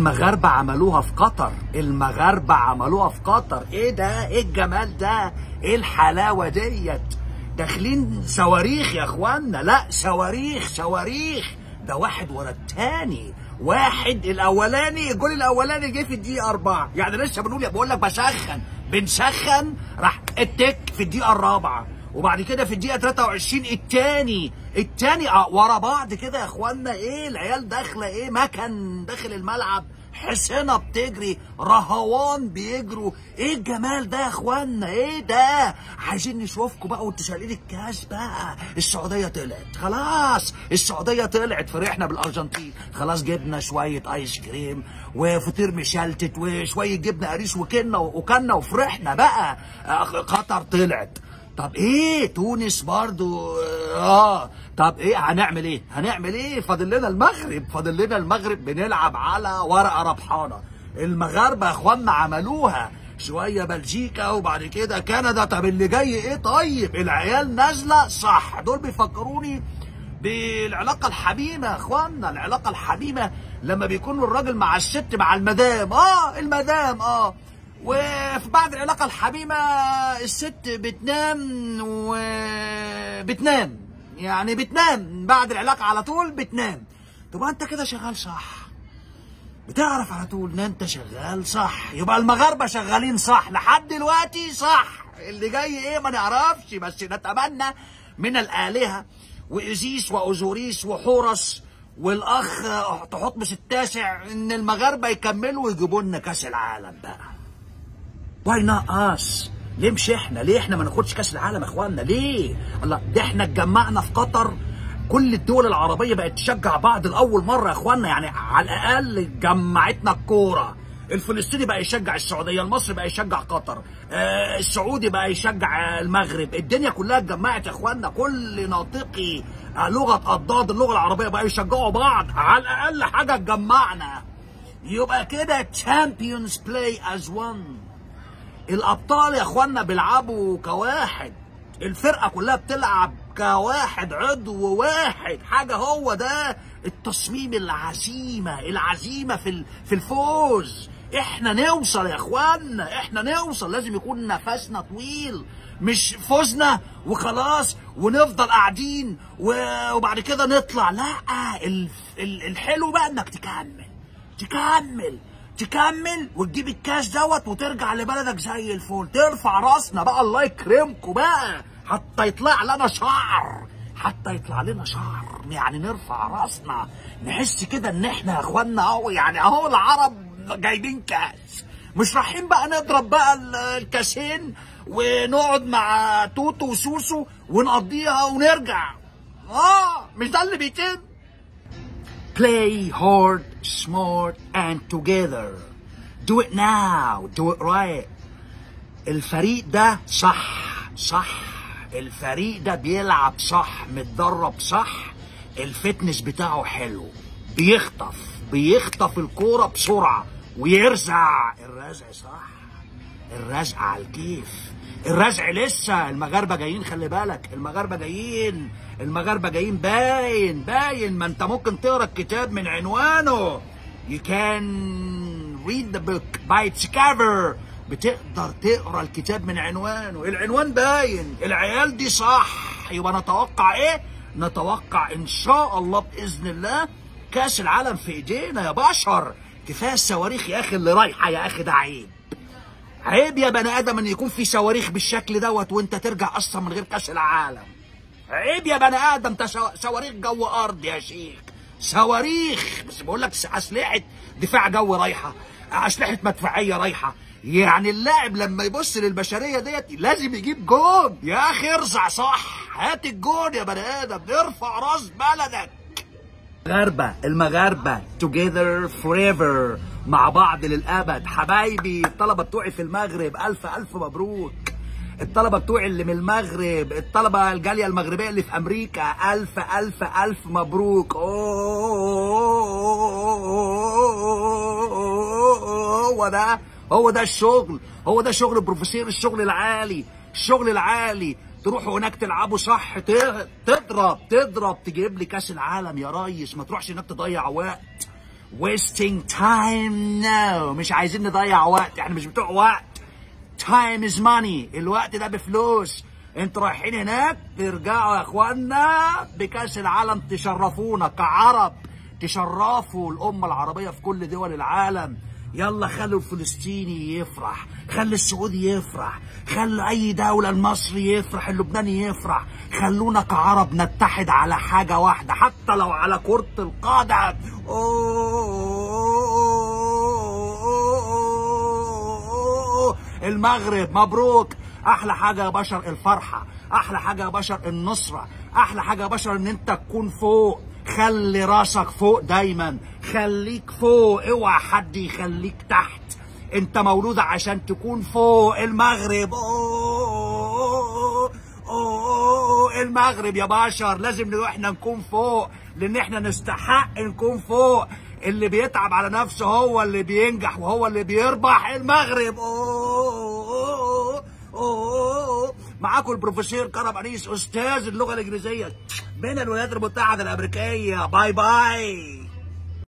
المغاربة عملوها في قطر المغاربة عملوها في قطر ايه ده ايه الجمال ده ايه الحلاوة ديت داخلين صواريخ يا اخوانا لا صواريخ صواريخ ده واحد ورا التاني واحد الاولاني الجول الاولاني جه في الدقيقه أربعة يعني لسه بنقول يا بقول لك بسخن بنسخن راح التك في الدقيقه الرابعه وبعد كده في الدقيقه 23 التاني التاني اه ورا بعض كده يا اخوانا ايه العيال داخله ايه مكن داخل الملعب حصنة بتجري رهوان بيجروا ايه الجمال ده يا اخوانا ايه ده عايزين نشوفكم بقى وانتوا شايلين الكاس بقى السعودية طلعت خلاص السعودية طلعت فرحنا بالارجنتين خلاص جبنا شوية ايس كريم وفطير مشلتت وشوية جبنة قريش وكنا وكنا وفرحنا بقى آه، قطر طلعت طب ايه تونس برضو اه طب ايه هنعمل ايه هنعمل ايه فاضل لنا المغرب فاضل لنا المغرب بنلعب على ورقه ربحانه المغاربه يا اخوانا عملوها شويه بلجيكا وبعد كده كندا طب اللي جاي ايه طيب العيال نازله صح دول بيفكروني بالعلاقه الحميمه يا اخوانا العلاقه الحميمه لما بيكون الراجل مع الست مع المدام اه المدام اه وفي بعد العلاقة الحميمة الست بتنام وبتنام يعني بتنام بعد العلاقة على طول بتنام تبقى انت كده شغال صح بتعرف على طول ان انت شغال صح يبقى المغاربة شغالين صح لحد دلوقتي صح اللي جاي ايه ما نعرفش بس نتمنى من الآلهة وإزيس وأوزوريس وحورس والأخ تحتمس التاسع إن المغاربة يكملوا ويجيبوا لنا كأس العالم بقى واي نوت اس ليه مش احنا ليه احنا ما ناخدش كاس العالم يا اخوانا ليه الله ده احنا اتجمعنا في قطر كل الدول العربيه بقت تشجع بعض لاول مره يا اخوانا يعني على الاقل جمعتنا الكوره الفلسطيني بقى يشجع السعوديه المصري بقى يشجع قطر آه السعودي بقى يشجع المغرب الدنيا كلها اتجمعت يا اخوانا كل ناطقي آه لغه اضداد اللغه العربيه بقى يشجعوا بعض على الاقل حاجه تجمعنا يبقى كده تشامبيونز بلاي از وان الابطال يا اخوانا بيلعبوا كواحد الفرقه كلها بتلعب كواحد عضو واحد حاجه هو ده التصميم العزيمه العزيمه في ال- في الفوز احنا نوصل يا اخوانا احنا نوصل لازم يكون نفسنا طويل مش فوزنا وخلاص ونفضل قاعدين و- وبعد كده نطلع لا ال- ال- الحلو بقى انك تكمل تكمل تكمل وتجيب الكاش دوت وترجع لبلدك زي الفل ترفع راسنا بقى الله يكرمكم بقى حتى يطلع لنا شعر حتى يطلع لنا شعر يعني نرفع راسنا نحس كده ان احنا يا اخوانا اهو يعني اهو العرب جايبين كاس مش رايحين بقى نضرب بقى ال- الكاسين ونقعد مع توتو وسوسو ونقضيها ونرجع اه مش ده اللي بيتم Play hard, smart, and together. Do it now. Do it right. الفريق ده صح صح الفريق ده بيلعب صح متدرب صح الفتنس بتاعه حلو بيخطف بيخطف الكورة بسرعة ويرزع الرزع صح الرزع على الكيف الرزع لسه المغاربه جايين خلي بالك المغاربه جايين المغاربه جايين باين باين ما انت ممكن تقرا الكتاب من عنوانه you can read the book by its cover بتقدر تقرا الكتاب من عنوانه العنوان باين العيال دي صح يبقى نتوقع ايه نتوقع ان شاء الله باذن الله كاس العالم في ايدينا يا بشر كفايه الصواريخ يا اخي اللي رايحه يا اخي ده عيب عيب يا بني ادم ان يكون في صواريخ بالشكل دوت وانت ترجع اصلا من غير كاس العالم عيب يا بني ادم انت شو- صواريخ جو ارض يا شيخ صواريخ بس بقول لك اسلحه دفاع جو رايحه اسلحه مدفعيه رايحه يعني اللاعب لما يبص للبشريه ديت لازم يجيب جون يا اخي ارزع صح هات الجون يا بني ادم ارفع راس بلدك المغاربة المغاربة together forever مع بعض للأبد حبايبي الطلبة بتوعي في المغرب ألف ألف مبروك الطلبة بتوعي اللي من المغرب الطلبة الجالية المغربية اللي في أمريكا ألف ألف ألف مبروك هو ده هو ده الشغل هو ده شغل البروفيسور الشغل العالي الشغل العالي تروحوا هناك تلعبوا صح ت- تضرب تضرب تجيب لي كاس العالم يا ريس ما تروحش هناك تضيع وقت wasting time no مش عايزين نضيع وقت احنا مش بتوع وقت time is money الوقت ده بفلوس انتوا رايحين هناك ترجعوا يا اخوانا بكاس العالم تشرفونا كعرب تشرفوا الامه العربيه في كل دول العالم يلا خلوا الفلسطيني يفرح خلي السعودي يفرح خلي اي دولة المصري يفرح اللبناني يفرح خلونا كعرب نتحد على حاجة واحدة حتى لو على كرة القدم المغرب مبروك احلى حاجة يا بشر الفرحة احلى حاجة يا بشر النصرة احلى حاجة يا بشر ان انت تكون فوق خلي راسك فوق دايما خليك فوق اوعى حد يخليك تحت انت مولود عشان تكون فوق المغرب أوه أوه المغرب يا بشر لازم نروح احنا نكون فوق لان احنا نستحق نكون فوق اللي بيتعب على نفسه هو اللي بينجح وهو اللي بيربح المغرب أوه أوه معاكم البروفيسور كرم انيس استاذ اللغه الانجليزيه من الولايات المتحده الامريكيه باي باي